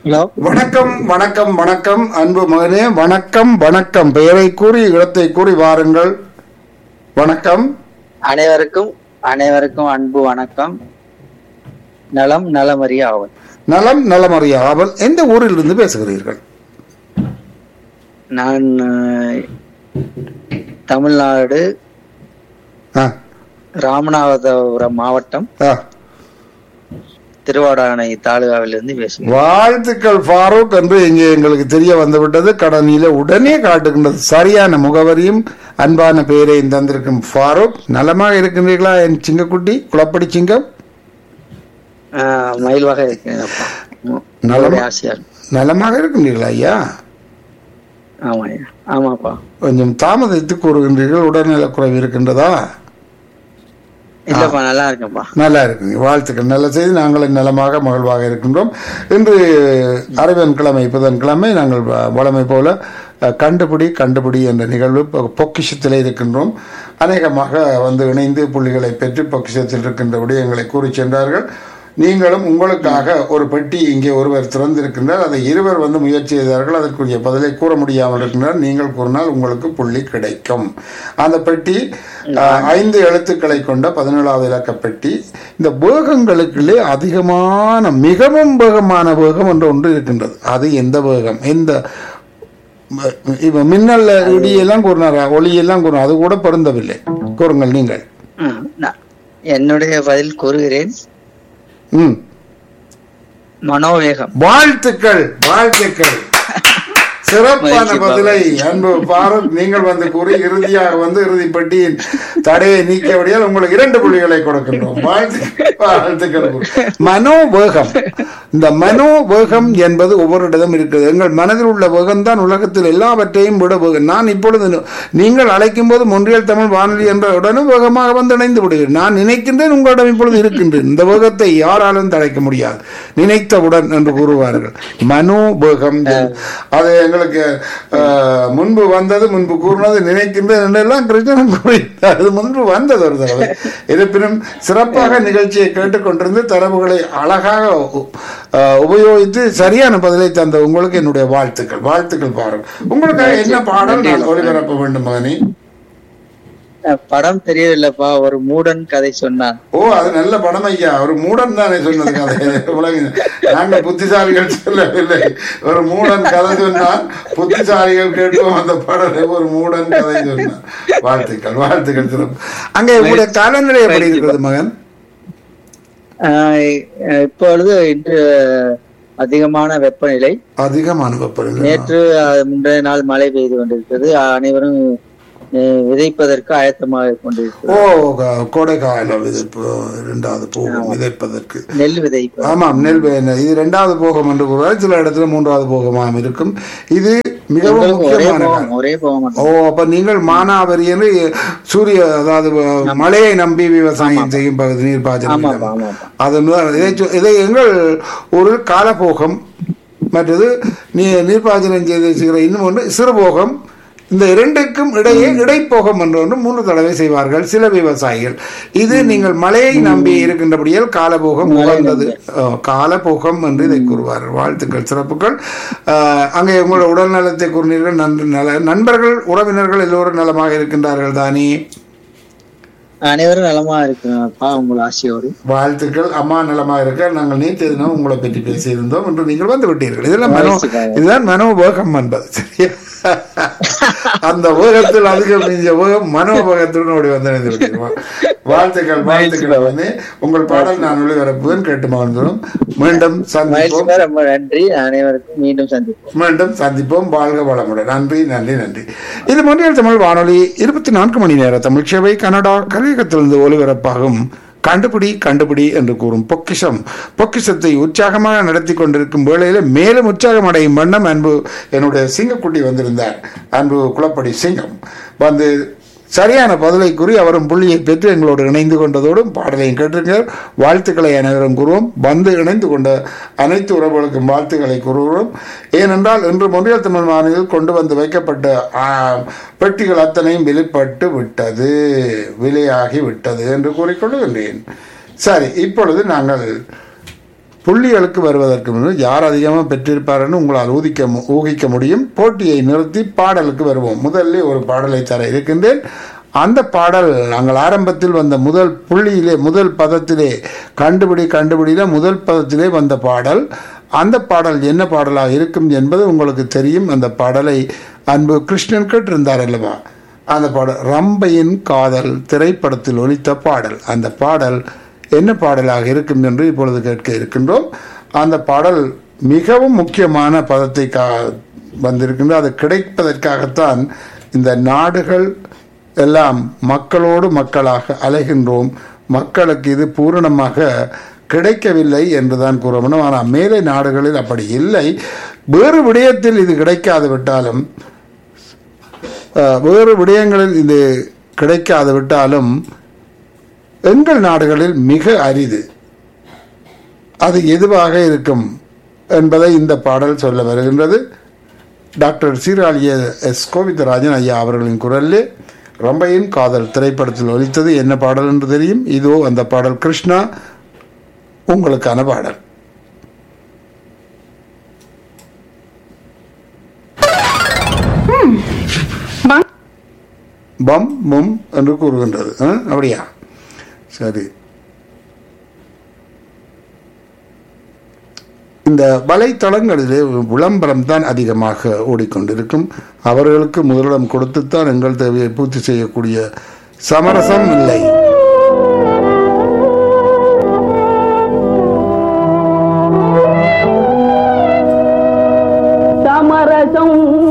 Hello வணக்கம் வணக்கம் வணக்கம் அன்பு மகனே வணக்கம் வணக்கம் பெயரை கூறி இடத்தை கூறி வாருங்கள் வணக்கம் அனைவருக்கும் அனைவருக்கும் அன்பு வணக்கம் நலம் நலமறிய ஆவல் நலம் நலமறியா அவள் எந்த ஊரில் இருந்து பேசுகிறீர்கள் நான் அஹ், தமிழ்நாடு ஆ, ராமநாதபுரம் மாவட்டம் ஆ. திருவாடானை தாலுகாவிலிருந்து பேசுகிறேன் வாழ்த்துக்கள் ஃபாரூக் என்று இங்கே எங்களுக்கு தெரிய வந்துவிட்டது கடனில உடனே காட்டுகின்றது சரியான முகவரியும் அன்பான பெயரையும் தந்திருக்கும் ஃபாரூக் நலமாக இருக்கின்றீர்களா என் சிங்கக்குட்டி குளப்படி சிங்கம் அஹ், மயில்வாக இருக்கிறேன் அப்பா. உம், நலம். உங்களுடைய ஆசையால் நலமாக இருக்கின்றீர்களா ஐயா ஆமாய்யா ஆமாப்பா கொஞ்சம் தாமதித்து கூறுகின்றீர்கள் உடல்நலக்குறைவு இருக்கின்றதா இல்லப்பா நல்லா இருக்கேன்ப்பா நல்லா இருக்குங்க வாழ்த்துக்கள் நல்ல செய்தி நாங்கள் நலமாக மகிழ்வாக இருக்கின்றோம் இன்று அறிவன் கிழமை புதன்கிழமை நாங்கள் வ- வழமை போல அஹ், கண்டுபிடி கண்டுபிடி என்ற நிகழ்வு பொ- பொக்கிஷத்திலே இருக்கின்றோம் அநேகமாக வந்து இணைந்து புள்ளிகளை பெற்று பொக்கிஷத்தில் இருக்கின்ற விடயங்களை கூறி சென்றார்கள் நீங்களும் உங்களுக்காக ஒரு பெட்டி இங்கே ஒருவர் திறந்திருக்கின்றார் அதை இருவர் வந்து முயற்சி செய்தார்கள் அதற்குரிய பதிலை கூற முடியாமல் இருக்கின்றார் நீங்கள் கூறினால் உங்களுக்கு புள்ளி கிடைக்கும் அந்த பெட்டி அஹ், ஐந்து எழுத்துக்களை கொண்ட பதினேழாவது இலக்க பெட்டி இந்த வேகங்களுக்குள்ளே அதிகமான மிகவும் வேகமான வேகம் என்று ஒன்று இருக்கின்றது அது எந்த வேகம் எந்த ம- இப்ப மின்னல் இடியெல்லாம் கூறினார் ஒளியெல்லாம் கூறினார் அது கூட பொருந்தவில்லை கூறுங்கள் நீங்கள் ம், நான் என்னுடைய பதில் கூறுகிறேன் ம் மனோவேகம் வாழ்த்துக்கள் வாழ்த்துக்கள் சிறப்பான மகிழ்ச்சி பதிலை அன்பு பாரத் நீங்கள் வந்து கூறி இறுதியாக வந்து இறுதி பெட்டியின் தடையை நீக்கியபடியால் உங்களுக்கு இரண்டு புள்ளிகளை கொடுக்கின்றோம் வாழ்த்து வாழ்த்துக்கள் மனோவேகம் இந்த மனோவேகம் என்பது ஒவ்வொரு இடமும் இருக்கிறது எங்கள் மனதில் உள்ள வேகம் தான் உலகத்தில் எல்லாவற்றையும் விட வேகம் நான் இப்பொழுது நு- நீங்கள் அழைக்கும் போது மொன்றியல் தமிழ் வானொலி என்ற உடனே வேகமாக வந்து இணைந்து விடுகிறேன் நான் நினைக்கின்றேன் உங்களிடம் இப்பொழுது இருக்கின்றேன் இந்த வேகத்தை யாராலும் தடைக்க முடியாது நினைத்தவுடன் என்று கூறுவார்கள் மனோவேகம் என்று. அது எங்களுக்கு அஹ், முன்பு வந்தது முன்பு கூறினது நினைக்கின்றேன் என்றெல்லாம் கிருஷ்ணன் கூறினார் அது முன்பு வந்தது ஒரு தடவை இருப்பினும் சிறப்பாக நிகழ்ச்சியை கேட்டுக்கொண்டிருந்து தரவுகளை அழகாக உ- அஹ், உபயோகித்து சரியான பதிலை தந்த உங்களுக்கு என்னுடைய வாழ்த்துக்கள் வாழ்த்துக்கள் பாருங்கள் உங்களுக்காக என்ன பாடல் நான் ஒளிபரப்ப வேண்டும் மகனே அஹ், படம் தெரியவில்லைப்பா ஒரு மூடன் கதை சொன்னான் ஓ அது நல்ல படம் ஐயா ஒரு மூடன் தானே சொன்னது கதை உலகில் நாங்கள் புத்திசாலிகள் சொல்லவில்லை ஒரு மூடன் கதை சொன்னால் புத்திசாலிகள் கேட்போம் அந்த பாடலை ஒரு மூடன் கதை சொன்னான் வாழ்த்துக்கள் வாழ்த்துக்கள் சிறப்பு அங்கே உங்களுடைய காலநிலை எப்படி இருக்கிறது மகன் அஹ், இப்பொழுது இன்று அதிகமான வெப்பநிலை அதிகமான வெப்பநிலை நேற்று அஹ், முந்தைய நாள் மழை பெய்து கொண்டிருக்கிறது அனைவரும் அஹ், விதைப்பதற்கு ஆயத்தமாக கொண்டிருக்கிறது ஓ க- கோடைக்கால விதைப்பு இரண்டாவது போகும் விதைப்பதற்கு நெல் விதைப்பு ஆமாம் நெல் வே- இது இரண்டாவது போகம் என்று கூறுவார் சில இடத்துல மூன்றாவது போகமாம் இருக்கும் இது மிகவும் எங்களுக்கு ஒரே முக்கியமான காலம். போகம் ஒரே போக ஓ மாட்டோம் அப்ப நீங்கள் மானாவரி என்று சூரிய அதாவது வ- மழையை நம்பி விவசாயம் செய்யும் பகுதி நீர்ப்பாய்ச்சல் ஆமாப்பா நிலம். ஆமாப்பா அது இதை சொ- இதை எங்கள் ஒரு காலபோகம் மற்றது நீ நீர்ப்பாய்ச்சலம் செய்து செய்கிற இன்னும் ஒன்று சிறுபோகம் இந்த இரண்டுக்கும் இடையே இடைப்போகம் என்று ஒன்று மூன்று தடவை செய்வார்கள் சில விவசாயிகள் இது நீங்கள் மழையை நம்பி இருக்கின்றபடியால் காலபோகம் உகந்தது அஹ், காலபோகம் என்று இதை கூறுவார்கள் வாழ்த்துக்கள் சிறப்புகள் அஹ், அங்கே உங்களோட உடல் நலத்தை கூறினீர்கள் நன்று நல நண்பர்கள் உறவினர்கள் எல்லோரும் நலமாக இருக்கின்றார்கள் தானே அனைவரும் நலமா இருக்குப்பா உங்கள் ஆசையோடு வாழ்த்துக்கள் அம்மா நலமா இருக்க நாங்கள் நேற்று தினம் உங்களை பற்றி பேசியிருந்தோம் என்று நீங்கள் வந்து விட்டீர்கள் இதெல்லாம் மனோ வாழ்த்துக்கள். இதுதான் மனோபோகம் என்பது சரியா அந்த வேகத்தில் அதிகம் மிஞ்ச வேகம் மனோபோகத்துடன் ஓடி வந்து இணைந்து விட்டீர்கள். வாழ்த்துக்கள் வாழ்த்துக்கள் வந்து உங்கள் பாடல் நான் ஒளிபரப்புவேன் கேட்டு மகிழ்ந்தோம் மீண்டும் சந்திப்போம் மகிழ்ச்சிப்பா ரொம்ப நன்றி அனைவருக்கும் மீண்டும் சந்திப்போம் மீண்டும் சந்திப்போம் வாழ்க வளமுடன் நன்றி நன்றி நன்றி இது மொழியல் தமிழ் வானொலி இருபத்தி நான்கு மணி நேர தமிழ் சேவை கனடா கலையகத்திலிருந்து ஒலிபரப்பாகும் கண்டுபிடி கண்டுபிடி என்று கூறும் பொக்கிஷம் பொக்கிஷத்தை உற்சாகமாக நடத்தி கொண்டிருக்கும் வேளையில மேலும் உற்சாகம் அடையும் வண்ணம் அன்பு என்னுடைய சிங்கக்குட்டி வந்திருந்தார் அன்பு குளப்படி சிங்கம் வந்து சரியான பதிலை கூறி அவரும் புள்ளியை பெற்று எங்களோடு இணைந்து கொண்டதோடும் பாடலையும் கேட்டிருக்கிறார் வாழ்த்துக்களை அனைவரும் கூறுவோம் வந்து இணைந்து கொண்ட அனைத்து உறவுகளுக்கும் வாழ்த்துக்களை கூறுகிறோம் ஏனென்றால் இன்று மொழியல் தமிழ் மாநிலத்தில் கொண்டு வந்து வைக்கப்பட்ட ஆ, பெட்டிகள் அத்தனையும் வெளிப்பட்டு விட்டது விலையாகி விட்டது என்று கூறிக்கொள்ளுகின்றேன் சரி இப்பொழுது நாங்கள் புள்ளிகளுக்கு வருவதற்கு முன்பு யார் அதிகமாக பெற்றிருப்பார்னு உங்களால் ஊதிக்க மு- ஊகிக்க முடியும் போட்டியை நிறுத்தி பாடலுக்கு வருவோம் முதல்ல ஒரு பாடலை தர இருக்கின்றேன் அந்த பாடல் நாங்கள் ஆரம்பத்தில் வந்த முதல் புள்ளியிலே முதல் பதத்திலே கண்டுபிடி கண்டுபிடியில முதல் பதத்திலே வந்த பாடல் அந்த பாடல் என்ன பாடலாக இருக்கும் என்பது உங்களுக்கு தெரியும் அந்த பாடலை அன்பு கிருஷ்ணன் கேட்டிருந்தார் அல்லவா அந்த பாடல் ரம்பையின் காதல் திரைப்படத்தில் ஒலித்த பாடல் அந்த பாடல் என்ன பாடலாக இருக்கும் என்று இப்பொழுது கேட்க இருக்கின்றோம் அந்த பாடல் மிகவும் முக்கியமான பதத்தை கா வந்திருக்கின்றது அது கிடைப்பதற்காகத்தான் இந்த நாடுகள் எல்லாம் மக்களோடு மக்களாக அலைகின்றோம் மக்களுக்கு இது பூரணமாக கிடைக்கவில்லை என்றுதான் கூற வேண்டும் ஆனால் மேலை நாடுகளில் அப்படி இல்லை வேறு விடயத்தில் இது கிடைக்காது விட்டாலும் அஹ், வேறு விடயங்களில் இது கிடைக்காது விட்டாலும் எங்கள் நாடுகளில் மிக அரிது அது எதுவாக இருக்கும் என்பதை இந்த பாடல் சொல்ல வருகின்றது டாக்டர் சீராளிய எஸ் கோவிந்தராஜன் ஐயா அவர்களின் குரலிலே ரம்பையின் காதல் திரைப்படத்தில் ஒலித்தது என்ன பாடல் என்று தெரியும் இதோ அந்த பாடல் கிருஷ்ணா உங்களுக்கான பாடல் பம் பம் மும் என்று கூறுகின்றது ஆ, அப்படியா சரி இந்த வலைத்தளங்களிலே விளம்பரம் தான் அதிகமாக ஓடிக்கொண்டிருக்கும் அவர்களுக்கு முதலிடம் கொடுத்துத்தான் எங்கள் தேவையை பூர்த்தி செய்யக்கூடிய சமரசம் இல்லை